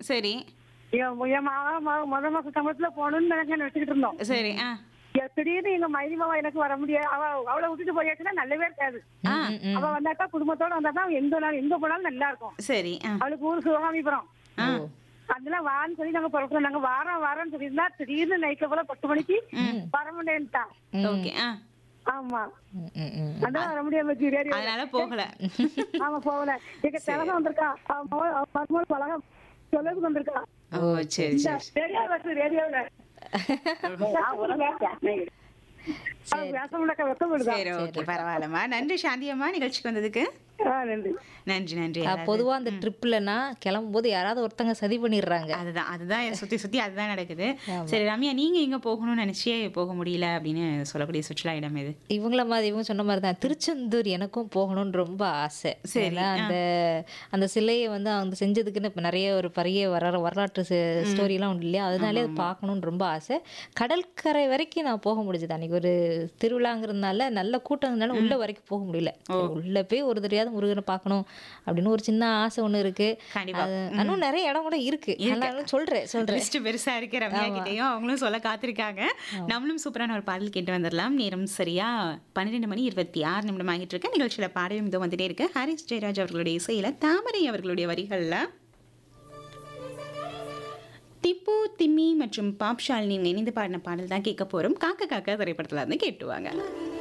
சரி என் என் மாமா ம- முத மாசம் சம்பளத்துல போகணும்னு நினைச்சு நினைச்சுக்கிட்டு இருந்தோம் சரி ஆ எ- திடீர்னு எங்க மைனி மாமா எனக்கு வர முடியாது அவ அவளை விட்டுட்டு போயாச்சுன்னா நல்லவே இருக்காது ஆ ம், ம். அவ வந்தாக்கா குடும்பத்தோட வந்தாதான் எங்க நாள் எங்க போனாலும் நல்லா இருக்கும் சரி ஆ அவளுக்கு ஊர் சிவகாமிபுரம் ஆ அதெல்லாம் வான்னு சொல்லி நாங்க புறப்பட்டோம் நாங்க வாரம் வாரம்னு சொல்லியிருந்தா திடீர்னு நைட்ல போல பத்து மணிக்கு வர முடியேன்ட்டான் ஓகே ஆ ஆமா ம், ம், ம். அதான் வர முடியாம போச்சு ரேடியோ அதனால போகல ஆமா போகல எங்க திலகம் வந்திருக்கா அவ மகள் அவ மருமகள் பழகம் சொல்லதுக்கு வந்திருக்கா ஓ சரி சரி ரேடியோ வருது ரேடியோல பேசமுடியாக்க வெக்கப்படுதா சரி ஓகே பரவாயில்லம்மா நன்றி சாந்தியம்மா நிகழ்ச்சிக்கு வந்ததுக்கு ஆ, நன்றி நன்றி நன்றி ஆ, பொதுவா அந்த ட்ரிப்லனா கிளம்பும் போது யாராவது ஒருத்தங்க சதி பண்ணிடுறாங்க அதுதான் அதுதான் சுத்தி சுத்தி அதுதான் நடக்குது சரி ரம்யா நீங்க எங்க போகணும்னு நினைச்சே போக முடியல அப்படின்னு சொல்லக்கூடிய சுற்றுலா இடம் எது இவங்கள மாதிரி இவங்க சொன்ன மாதிரி தான் திருச்செந்தூர் எனக்கும் போகணும்னு ரொம்ப ஆசை சரி, ஏன்னா அந்த அந்த சிலையை வந்து அவங்க செஞ்சதுக்குன்னு இப்போ நிறைய ஒரு பெரிய வர வரலாற்று ஸ்டோரிலாம் உண்டு இல்லையா அதனாலே அது பார்க்கணுன்னு ரொம்ப ஆசை கடற்கரை வரைக்கும் நான் போக முடிஞ்சது அன்னைக்கு ஒரு திருவிழாங்கிறதுனால நல்ல கூட்டம் இருந்தனால உள்ள வரைக்கும் போக முடியல சரி, உள்ள போய் ஒரு தெரியாத முருகனை பார்க்கணும் அப்படின்னு ஒரு சின்ன ஆசை ஒன்று இருக்கு கண்டிப்பா. அது இன்னும் நிறைய இடம் கூட இருக்கு ஆனாலும் சொல்றேன் சொல்றேன் லிஸ்ட் பெருசா இருக்கு ரம்யா கிட்டயும் அவங்களும் சொல்ல காத்திருக்காங்க நம்மளும் சூப்பரான ஒரு பாடல் கேட்டு வந்துடலாம் நேரம் சரியா பன்னிரெண்டு மணி இருபத்தி ஆறு நிமிடம் ஆகிட்டு இருக்கு நிகழ்ச்சியில பாடலும் இதோ வந்துட்டே இருக்கு ஹாரிஸ் ஜெயராஜ் அவர்களுடைய இசையில தாமரை அவர்களுடைய வரிகள்ல திப்பு திம்மி மற்றும் பாப் ஷாலினி இணைந்து பாடின பாடல் தான் கேட்க போறோம் காக்க காக்க திரைப்படத்துல இருந்து கேட்டுவாங்க